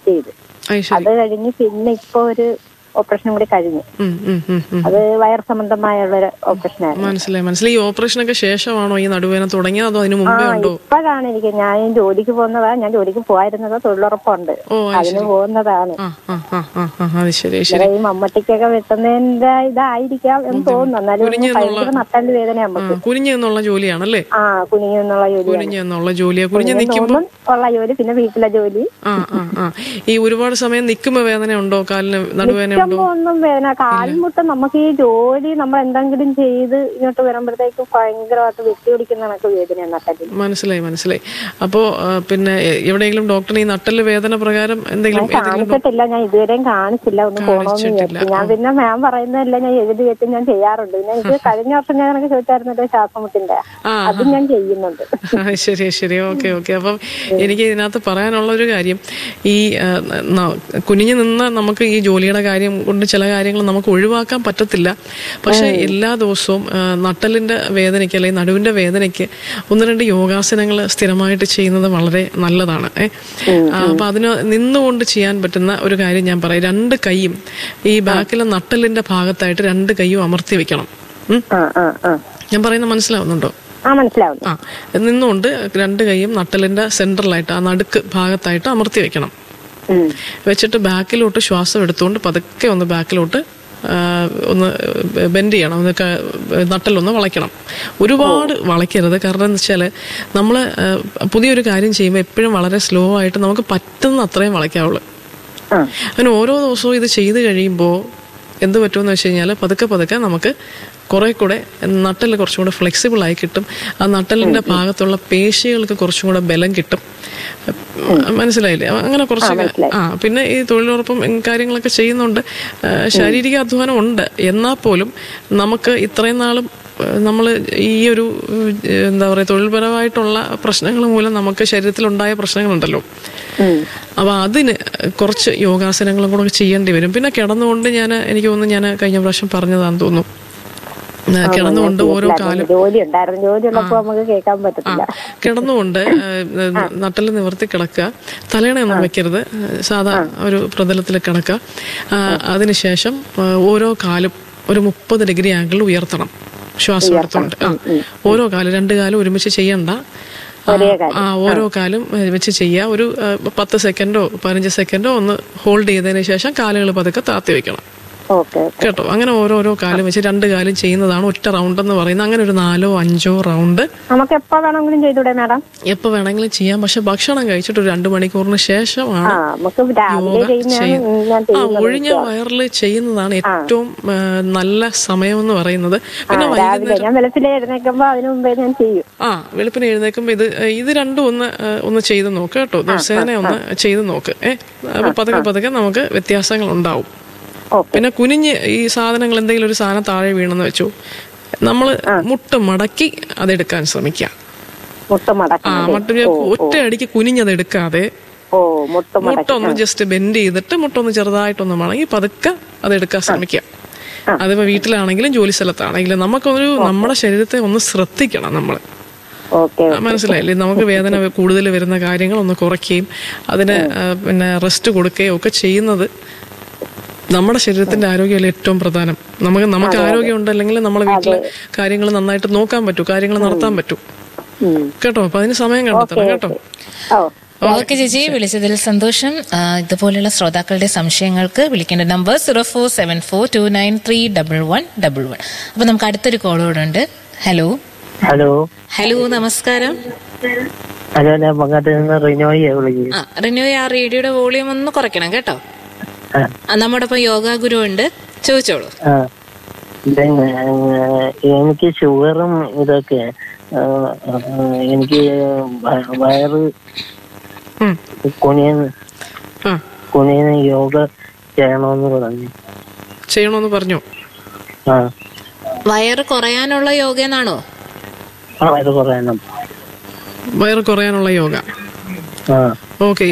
Test ചെയ്ത് അത് ശരി അത് കഴിഞ്ഞ് പിന്നെ ഇപ്പൊ ഒരു ഓപ്പറേഷനും കൂടി കഴിഞ്ഞു ഉം, ഉം, ഉം, ഉം. അത് വയർ സംബന്ധമായുള്ള ഒരു ഓപ്പറേഷൻ ആയിരുന്നു മനസ്സിലായി മനസ്സിലായി ഈ ഓപ്പറേഷനൊക്കെ ശേഷമാണോ ഈ നടുവേദന തുടങ്ങിയത് അതോ അതിന് ആ മുമ്പേ ഉണ്ടോ ഇപ്പോഴാണ് എനിക്ക് ഞാൻ ജോലിക്ക് പോകുന്നതാ ഞാൻ ജോലിക്ക് പോയിരുന്നത് തൊഴിലുറപ്പുണ്ട് ഓ അത് അതിന് ശരി പോകുന്നതാണ് ആ ആ ആ ആ ആ, അത് ശരി അത് ശരി ഇവിടെ ഈ മമ്മട്ടിക്കൊക്കെ വെട്ടുന്നതിന്റെ ഇതായിരിക്കാം എന്ന് തോന്നുന്നു എന്നാലും കുനിഞ്ഞ് ഭയങ്കര നട്ടല് വേദന ആ, നമുക്ക് കുനിഞ്ഞ് എന്നുള്ള ജോലിയാണല്ലേ ആ കുനിഞ്ഞു എന്നുള്ള ജോലിയാണ് കുനിഞ്ഞ് എന്നുള്ള ജോലിയാ കുനിഞ്ഞ് നിൽക്കുമ്പോൾ തോന്നും ഉള്ള ജോലി പിന്നെ വീട്ടിലെ ജോലി ആ ആ ആ ഈ ഒരുപാട് സമയം നിൽക്കുമ്പോ വേദന ഉണ്ടോ കാലിന് നടുവേദന ഉണ്ടോ നിൽക്കുമ്പോ ഒന്നും വേദന കാൽമുട്ട് നമുക്ക് ഈ ജോലി നമ്മൾ എന്തെങ്കിലും ചെയ്ത് ഇങ്ങോട്ട് വരുമ്പോഴത്തേക്ക് ഭയങ്കരമായിട്ട് വെട്ടി പിടിക്കുന്ന കണക്ക് വേദന നട്ടലിന് മനസ്സിലായി മനസ്സിലായി അപ്പോ ആ, പിന്നെ എ- എവിടെയെങ്കിലും ഡോക്ടറിന് ഈ നട്ടല് വേദന പ്രകാരം എന്തെങ്കിലും ഏതെങ്കിലും കാണിച്ചിട്ടില്ല ഞാൻ ഇതുവരെയും കാണിച്ചില്ല ഒന്ന് പോണോന്ന് കാണിച്ചിട്ടില്ല. വിചാരിച്ചു ഞാൻ പിന്നെ മാം പറയുന്നതല്ല ഞാൻ എഴുതി വെച്ച് ഞാൻ ചെയ്യാറുണ്ട് പിന്നെ എനിക്ക് കഴിഞ്ഞ വർഷം ഞാൻ എനിക്ക് ചോദിച്ചായിരുന്നല്ലോ ശ്വാസമുട്ടിന്റെ ആ, അതും ഞാൻ ചെയ്യുന്നുണ്ട് ആ, ശരി ശരി ഓക്കെ ഓക്കെ അപ്പം എനിക്ക് ഇതിനകത്ത് പറയാനുള്ള ഒരു കാര്യം ഈ ആ, ന- കുനിഞ്ഞു നിന്ന് നമുക്ക് ഈ ജോലിയുടെ കാര്യം കൊണ്ട് ചില കാര്യങ്ങൾ നമുക്ക് ഒഴിവാക്കാൻ പറ്റത്തില്ല പക്ഷെ എല്ലാ ദിവസവും ആ, നട്ടലിന്റെ വേദനയ്ക്ക് അല്ലെങ്കിൽ നടുവിന്റെ വേദനയ്ക്ക് ഒന്ന് രണ്ട് യോഗാസനങ്ങൾ സ്ഥിരമായിട്ട് ചെയ്യുന്നത് വളരെ നല്ലതാണ് ഏ ആ, അപ്പൊ അതിന് നിന്നുകൊണ്ട് ചെയ്യാൻ പറ്റുന്ന ഒരു കാര്യം ഞാൻ പറയാം രണ്ട് കൈയും ഈ ബാക്കിലെ നട്ടലിന്റെ ഭാഗത്തായിട്ട് രണ്ട് കൈയും അമർത്തി വെക്കണം ഉം? ആ ആ ആ ഞാൻ പറയുന്നത് മനസ്സിലാവുന്നുണ്ടോ ആ മനസ്സിലാവുന്നു ആ നിന്നുകൊണ്ട് രണ്ട് കൈയും നട്ടലിന്റെ സെന്ററിലായിട്ട് ആ നടുക്ക് ഭാഗത്തായിട്ട് അമർത്തി വെക്കണം ഉം. വെച്ചിട്ട് ബാക്കിലോട്ട് ശ്വാസം എടുത്തുകൊണ്ട് പതുക്കെ ഒന്ന് ബാക്കിലോട്ട് ആ, ഒന്ന് ബെൻഡ് ചെയ്യണം ഒന്ന് ക- നട്ടലൊന്ന് വളയ്ക്കണം ഒരുപാട് വളയ്ക്കരുത് കാരണം എന്ന് വെച്ചാൽ നമ്മൾ പുതിയൊരു കാര്യം ചെയ്യുമ്പോൾ എപ്പോഴും വളരെ സ്ലോ ആയിട്ട് നമുക്ക് പറ്റുന്ന അത്രയും വളയ്ക്കാവുള്ളൂ ആ അങ്ങനെ ഓരോ ദിവസവും ഇത് ചെയ്ത് കഴിയുമ്പോൾ എന്ത് പറ്റുമെന്ന് വെച്ച് കഴിഞ്ഞാൽ പതുക്കെ പതുക്കെ നമുക്ക് കുറെ കൂടെ നട്ടൽ കുറച്ചും കൂടെ ഫ്ലെക്സിബിൾ ആയി കിട്ടും ആ നട്ടലിന്റെ ഭാഗത്തുള്ള പേശികൾക്ക് കുറച്ചും കൂടെ ബലം കിട്ടും മനസ്സിലായില്ലേ അങ്ങനെ കുറച്ച് ആ പിന്നെ ഈ തൊഴിലുറപ്പും ഉം, കാര്യങ്ങളൊക്കെ ചെയ്യുന്നുണ്ട് ആ, ശാരീരിക അധ്വാനം ഉണ്ട് എന്നാൽ പോലും നമുക്ക് ഇത്രയും നാളും നമ്മൾ ഈ ഒരു ഉം, എന്താ പറയുക തൊഴിൽപരമായിട്ടുള്ള പ്രശ്നങ്ങൾ മൂലം നമുക്ക് ശരീരത്തിലുണ്ടായ പ്രശ്നങ്ങളുണ്ടല്ലോ ഉം. അപ്പൊ അതിന് കുറച്ച് യോഗാസനങ്ങളും കൂടെ ചെയ്യേണ്ടി വരും പിന്നെ കിടന്നുകൊണ്ട് ഞാൻ എനിക്ക് തോന്നുന്നു ഞാൻ കഴിഞ്ഞ പ്രാവശ്യം പറഞ്ഞതാന്ന് തോന്നുന്നു ആ, കിടന്നുകൊണ്ട് ഓരോ കാലം ജോലി ഉണ്ടായിരുന്നു ജോലി ഉള്ളപ്പോ നമുക്ക് കേൾക്കാൻ പറ്റത്തില്ല കിടന്നുകൊണ്ട് നട്ടല് നിവർത്തി കിടക്കുക തലയണയൊന്നും വെക്കരുത് ആ, സാധാ ഒരു പ്രതലത്തിൽ കിടക്കുക ആ, അതിനുശേഷം ആ, ഓരോ കാലും ഒരു മുപ്പത് ഡിഗ്രി ആംഗിൾ ഉയർത്തണം ശ്വാസം എടുത്തുകൊണ്ട് ആ ഓരോ കാലും രണ്ട് കാലും ഒരുമിച്ച് ചെയ്യണ്ട ആ, ഒരേ ആ ഓരോ കാലും ഏ, വെച്ച് ചെയ്യുക ഒരു ആ, പത്ത് സെക്കൻഡോ പതിനഞ്ച് സെക്കൻഡോ ഒന്ന് ഹോൾഡ് ചെയ്തതിന് ശേഷം കാലുകൾ പതുക്കെ താത്തി വെക്കണം ഓക്കെ കേട്ടോ അങ്ങനെ ഓരോരോ കാലും വെച്ച് രണ്ട് കാലും ചെയ്യുന്നതാണ് ഒറ്റ റൗണ്ട് എന്ന് പറയുന്നത് അങ്ങനെ ഒരു നാലോ അഞ്ചോ റൗണ്ട് നമുക്ക് എപ്പോ വേണമെങ്കിലും ചെയ്തൂടെ മാഡം എപ്പോൾ വേണമെങ്കിലും ചെയ്യാം പക്ഷെ ഭക്ഷണം കഴിച്ചിട്ട് ഒരു രണ്ട് മണിക്കൂറിന് ശേഷമാണ് ആ നമുക്ക് രാവിലെ യോഗ ചെയ്യുന്നതാണ് ചെയ്യുന്നത് ഞാൻ ആ ചെയ്യുന്നത് ഒഴിഞ്ഞ വയറിൽ ചെയ്യുന്നതാണ് ഏറ്റവും ആ, നല്ല സമയം എന്ന് പറയുന്നത് ആ, പിന്നെ രാവിലെ വൈകുന്നേരം ഞാൻ വെളുപ്പിലെ എഴുന്നേക്കുമ്പോ അതിനു മുമ്പേ ഞാൻ ചെയ്യും ആ വെളുപ്പിന് എഴുന്നേൽക്കുമ്പോൾ ഇത് ഇത് രണ്ടും ഒന്ന് ആ, ഒന്ന് ചെയ്ത് നോക്ക് കേട്ടോ ദിവസേന ഒന്ന് ചെയ്ത് നോക്ക് ഏ അപ്പൊ പതുക്കെ പതുക്കെ നമുക്ക് വ്യത്യാസങ്ങൾ ഉണ്ടാവും ഓക്കെ പിന്നെ കുനിഞ്ഞ് ഈ സാധനങ്ങൾ എന്തെങ്കിലും ഒരു സാധനം താഴെ വീണെന്ന് വെച്ചു നമ്മൾ മുട്ട് മടക്കി അതെടുക്കാൻ ശ്രമിക്കുക മുട്ട ആ മടക്കണം മറ്റൊരു ഒറ്റ അടിക്ക് കുനിഞ്ഞത് എടുക്കാതെ ഓ മുട്ട മടക്കി മുട്ടൊന്ന് ജസ്റ്റ് ബെൻഡ് ചെയ്തിട്ട് മുട്ടൊന്ന് ചെറുതായിട്ടൊന്ന് മടങ്ങി പതുക്കെ അതെടുക്കാൻ ശ്രമിക്കുക അതിപ്പോ വീട്ടിലാണെങ്കിലും ജോലി സ്ഥലത്താണെങ്കിലും നമുക്കൊരു നമ്മുടെ ശരീരത്തെ ഒന്ന് ശ്രദ്ധിക്കണം നമ്മൾ ഓക്കെ മനസ്സിലായില്ലേ നമുക്ക് വേദന കൂടുതൽ വരുന്ന കാര്യങ്ങൾ ഒന്ന് കുറയ്ക്കുകയും അതിന് ആ, പിന്നെ റെസ്റ്റ് കൊടുക്കുകയും ഒക്കെ ചെയ്യുന്നത് നമ്മുടെ ശരീരത്തിന്റെ ആരോഗ്യമല്ലേ ഏറ്റവും പ്രധാനം നമുക്ക് നമുക്ക് ആരോഗ്യം ഉണ്ടല്ലെങ്കിൽ നമ്മളെ വീട്ടിലെ കാര്യങ്ങൾ നന്നായിട്ട് നോക്കാൻ പറ്റൂ കാര്യങ്ങൾ നടത്താൻ പറ്റൂ ഉം. കേട്ടോ അപ്പൊ അതിന് സമയം കണ്ടെത്തണം കേട്ടോ ഓ ഓക്കെ ചേച്ചി വിളിച്ചതിൽ സന്തോഷം ആ, ഇതുപോലുള്ള ശ്രോതാക്കളുടെ സംശയങ്ങൾക്ക് വിളിക്കേണ്ട number zero four seven four two nine three double one double one അപ്പൊ നമുക്ക് അടുത്തൊരു കോളോടുണ്ട് ഹലോ ഹലോ ഹലോ നമസ്കാരം ഹലോ ഞാൻ പങ്ങാട്ട് നിന്ന് റിനോയെ വിളിക്കുന്നു ആ റിനു ആ റേഡിയോയുടെ വോളിയം ഒന്ന് കുറയ്ക്കണം കേട്ടോ ആ, ആ, നമ്മുടെ ഒപ്പം യോഗ ഗുരു ഉണ്ട് ചോദിച്ചോളൂ ആ. ഇത് ഏഹ്, എനിക്ക് ഷുഗറും ഇതൊക്കെ ഏഹ്, ഏഹ്, എനിക്ക് വ- വയറ് ഉം. കുനിയുന്ന ആ കുനിയുന്ന യോഗ ചെയ്യണമെന്ന് പറഞ്ഞു ചെയ്യണമെന്ന് പറഞ്ഞോ ആ വയറ് കുറയാനുള്ള യോഗ എന്നാണോ ആ ഇത് പറയണം വയറ് കുറയാനുള്ള യോഗ ആ ഓക്കെ